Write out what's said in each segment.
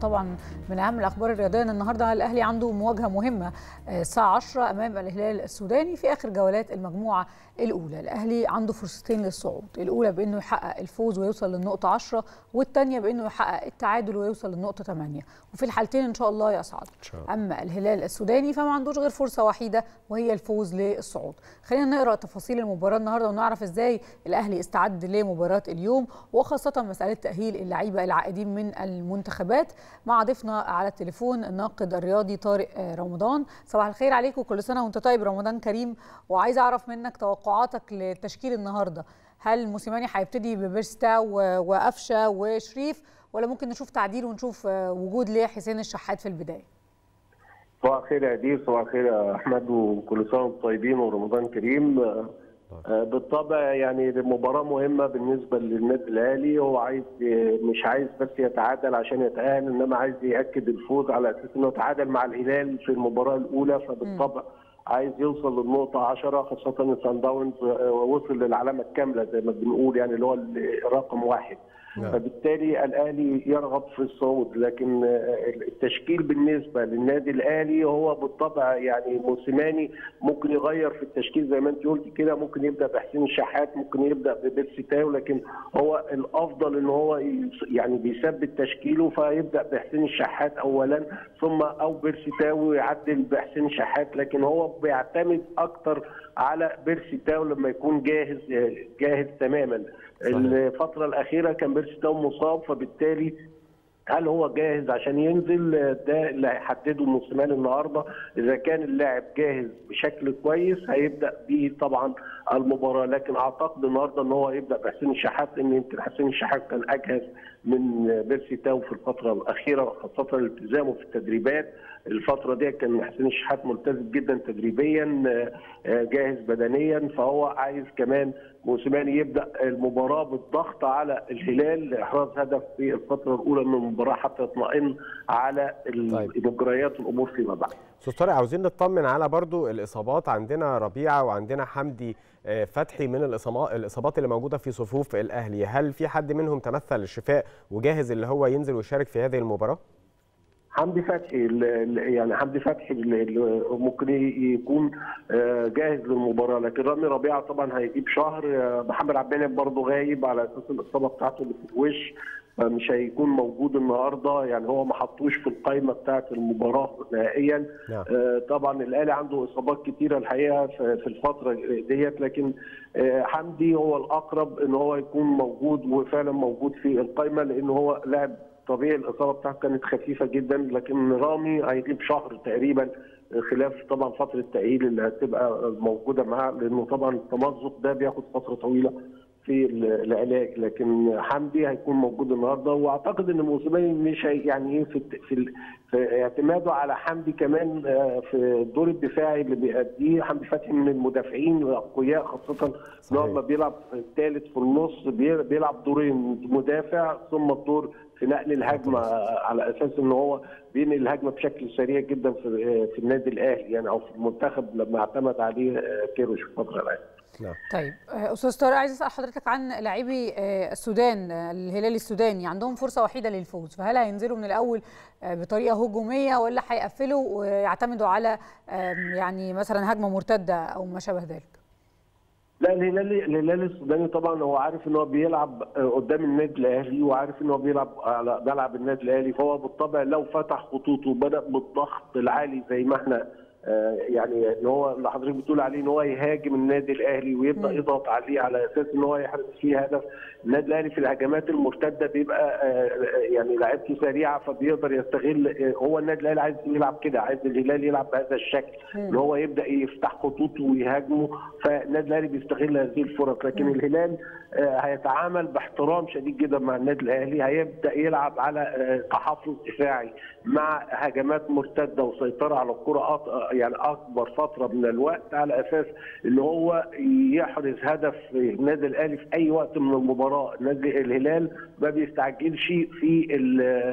طبعا من اهم الاخبار الرياضيه ان النهارده الاهلي عنده مواجهه مهمه الساعه 10 امام الهلال السوداني في اخر جولات المجموعه الاولى الاهلي عنده فرصتين للصعود الاولى بانه يحقق الفوز ويوصل للنقطه 10 والثانيه بانه يحقق التعادل ويوصل للنقطه 8 وفي الحالتين ان شاء الله يصعد شاء الله. اما الهلال السوداني فما عندوش غير فرصه وحيده وهي الفوز للصعود خلينا نقرا تفاصيل المباراه النهارده ونعرف ازاي الاهلي استعد لمباراه اليوم وخاصه مساله تاهيل اللعيبه العائدين من المنتخبات مع ضيفنا على التليفون الناقد الرياضي طارق رمضان صباح الخير عليك وكل سنه وانت طيب رمضان كريم وعايز اعرف منك توقعاتك لتشكيل النهارده هل موسيماني هيبتدي ببيرستا وقفشه وشريف ولا ممكن نشوف تعديل ونشوف وجود لحسين الشحات في البدايه صباح الخير يا دير صباح الخير يا احمد وكل سنه وانتم طيبين ورمضان كريم بالطبع يعني مباراة مهمة بالنسبة للنادي الأهلي هو عايز مش عايز بس يتعادل عشان يتأهل إنما عايز يأكد الفوز على أساس إنه تعادل مع الهلال في المباراة الأولى فبالطبع عايز يوصل للنقطة 10 خاصة إن سان داونز وصل للعلامة الكاملة زي ما بنقول يعني اللي هو رقم واحد نعم. فبالتالي الاهلي يرغب في الصعود لكن التشكيل بالنسبه للنادي الاهلي هو بالطبع يعني موسيماني ممكن يغير في التشكيل زي ما انت قلت كده ممكن يبدا بحسين الشحات ممكن يبدا ببيرسي تاو لكن هو الافضل ان هو يعني بيثبت تشكيله فيبدا بحسين الشحات اولا ثم او بيرسي تاو يعدل بحسين الشحات لكن هو بيعتمد اكتر على بيرسي تاو لما يكون جاهز جاهز تماما صحيح. الفتره الاخيره كان بيرسي تاو مصاب فبالتالي هل هو جاهز عشان ينزل ده اللي هيحدده موسيماني النهارده اذا كان اللاعب جاهز بشكل كويس هيبدا بيه طبعا المباراه لكن اعتقد النهارده ان هو يبدا بحسين الشحات لان يمكن حسين الشحات كان اجهز من بيرسي تاو في الفتره الاخيره خاصه التزامه في التدريبات الفتره دي كان حسين الشحات ملتزم جدا تدريبيا جاهز بدنيا فهو عايز كمان موسيماني يبدا المباراه بالضغط على الهلال لاحراز هدف في الفتره الاولى من المباراه حتى يطمئن على مجريات الامور فيما بعد. استاذ طارق عاوزين نطمن على برضو الاصابات عندنا ربيعه وعندنا حمدي فتحي من الاصابات اللي موجوده في صفوف الاهلي، هل في حد منهم تمثل الشفاء وجاهز اللي هو ينزل ويشارك في هذه المباراه؟ حمدي فتحي يعني حمدي فتحي ممكن يكون جاهز للمباراه لكن رامي ربيعه طبعا هيجيب شهر محمد عبد المنعم برضه غايب على اساس الاصابه بتاعته اللي في الوش فمش هيكون موجود النهارده يعني هو ما حطوش في القائمه بتاعه المباراه نهائيا نعم. آه طبعا الاهلي عنده اصابات كتيره الحقيقه في الفتره ديت لكن آه حمدي هو الاقرب ان هو يكون موجود وفعلا موجود في القائمه لان هو لاعب طبيعي الاصابه بتاعته كانت خفيفه جدا لكن رامي هيجيب شهر تقريبا خلاف طبعا فتره التاهيل اللي هتبقى موجوده معاه لانه طبعا التمزق ده بياخد فتره طويله في العلاج لكن حمدي هيكون موجود النهارده واعتقد ان موسيماني مش هي يعني في في, في اعتماده على حمدي كمان في الدور الدفاعي اللي بيأديه حمدي فتحي من المدافعين الاقوياء خاصه لما بيلعب الثالث في النص بيلعب دورين مدافع ثم الدور في نقل الهجمه على اساس ان هو بينقل الهجمه بشكل سريع جدا في في النادي الاهلي يعني او في المنتخب لما اعتمد عليه كيروش في الفتره الاخيره. طيب استاذ طارق عايز اسال حضرتك عن لاعبي السودان الهلال السوداني عندهم فرصه وحيده للفوز فهل هينزلوا من الاول بطريقه هجوميه ولا هيقفلوا ويعتمدوا على يعني مثلا هجمه مرتده او ما شابه ذلك؟ لا الهلال الهلال السوداني طبعا هو عارف ان هو بيلعب قدام النادي الاهلي وعارف ان هو بيلعب على ملعب النادي الاهلي فهو بالطبع لو فتح خطوطه وبدا بالضغط العالي زي ما احنا يعني ان هو اللي حضرتك بتقول عليه ان هو يهاجم النادي الاهلي ويبدا يضغط عليه على اساس ان هو يحرز فيه هدف النادي الاهلي في الهجمات المرتده بيبقى يعني لعيبته سريعه فبيقدر يستغل هو النادي الاهلي عايز يلعب كده عايز الهلال يلعب بهذا الشكل ان هو يبدا يفتح خطوطه ويهاجمه فالنادي الاهلي بيستغل هذه الفرص لكن الهلال هيتعامل باحترام شديد جدا مع النادي الاهلي هيبدا يلعب على تحفظ دفاعي مع هجمات مرتده وسيطره على الكره يعني اكبر فتره من الوقت على اساس ان هو يحرز هدف النادي الاهلي في اي وقت من المباراه النادي الهلال ما بيستعجلش في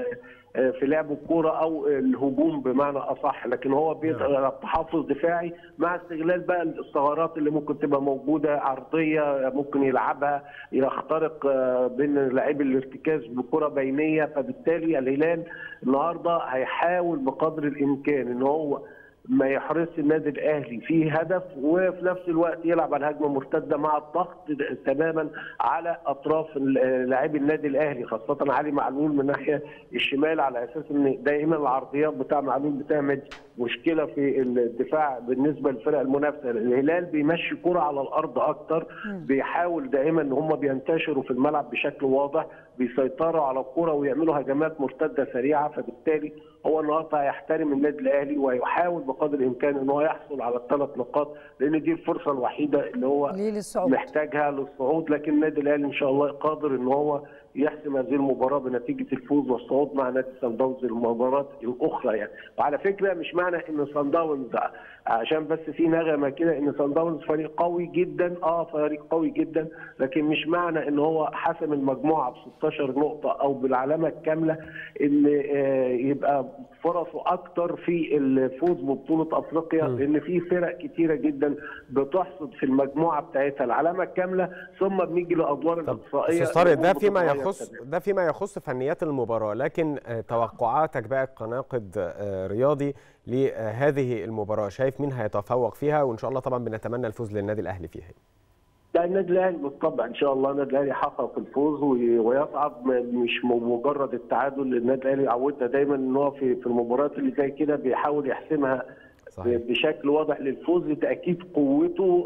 في لعب الكوره او الهجوم بمعنى اصح لكن هو بيبقى تحفظ دفاعي مع استغلال بقى الثغرات اللي ممكن تبقى موجوده عرضيه ممكن يلعبها يخترق بين لاعبي الارتكاز بكره بينيه فبالتالي الهلال النهارده هيحاول بقدر الامكان ان هو ما يحرص النادي الاهلي في هدف وفي نفس الوقت يلعب على هجمه مرتده مع الضغط تماما على اطراف لاعبي النادي الاهلي خاصه علي معلول من الناحيه الشمال على اساس ان دائما العرضيات بتاع معلول بتعمل مشكله في الدفاع بالنسبه للفرق المنافسه الهلال بيمشي كره على الارض اكتر بيحاول دائما ان هم بينتشروا في الملعب بشكل واضح بيسيطروا على الكره ويعملوا هجمات مرتده سريعه فبالتالي هو النهارده هيحترم النادي الاهلي ويحاول بقدر الامكان ان هو يحصل على الثلاث نقاط لان دي الفرصه الوحيده اللي هو للصعود. محتاجها للصعود لكن النادي الاهلي ان شاء الله قادر ان هو يحسم هذه المباراه بنتيجه الفوز والصعود مع نادي سان داونز المباراه الاخرى يعني وعلى فكره مش معنى ان سان داونز عشان بس في نغمه كده ان سان داونز فريق قوي جدا اه فريق قوي جدا لكن مش معنى ان هو حسم المجموعه ب 16 نقطه او بالعلامه الكامله ان آه يبقى فرصه اكتر في الفوز ببطوله افريقيا لان في فرق كتيره جدا بتحصد في المجموعه بتاعتها العلامه الكامله ثم بنيجي للادوار الاقصائيه طارق ده فيما يخص ده فيما يخص فنيات المباراه لكن توقعاتك بقى كناقد رياضي لهذه المباراه شايف مين هيتفوق فيها وان شاء الله طبعا بنتمنى الفوز للنادي الاهلي فيها لا النادي الاهلي بالطبع ان شاء الله النادي الاهلي حقق الفوز ويصعد مش مجرد التعادل النادي الاهلي عودنا دايما ان هو في في المباريات اللي زي كده بيحاول يحسمها صحيح. بشكل واضح للفوز لتاكيد قوته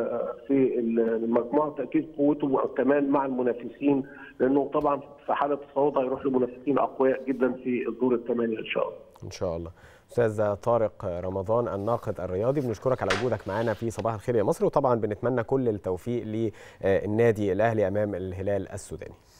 في المجموعه تاكيد قوته كمان مع المنافسين لانه طبعا في حاله الصعود هيروح لمنافسين اقوياء جدا في الدور الثمانيه ان شاء الله. ان شاء الله. استاذ طارق رمضان الناقد الرياضي بنشكرك على وجودك معنا في صباح الخير يا مصر وطبعا بنتمنى كل التوفيق للنادي الاهلي امام الهلال السوداني.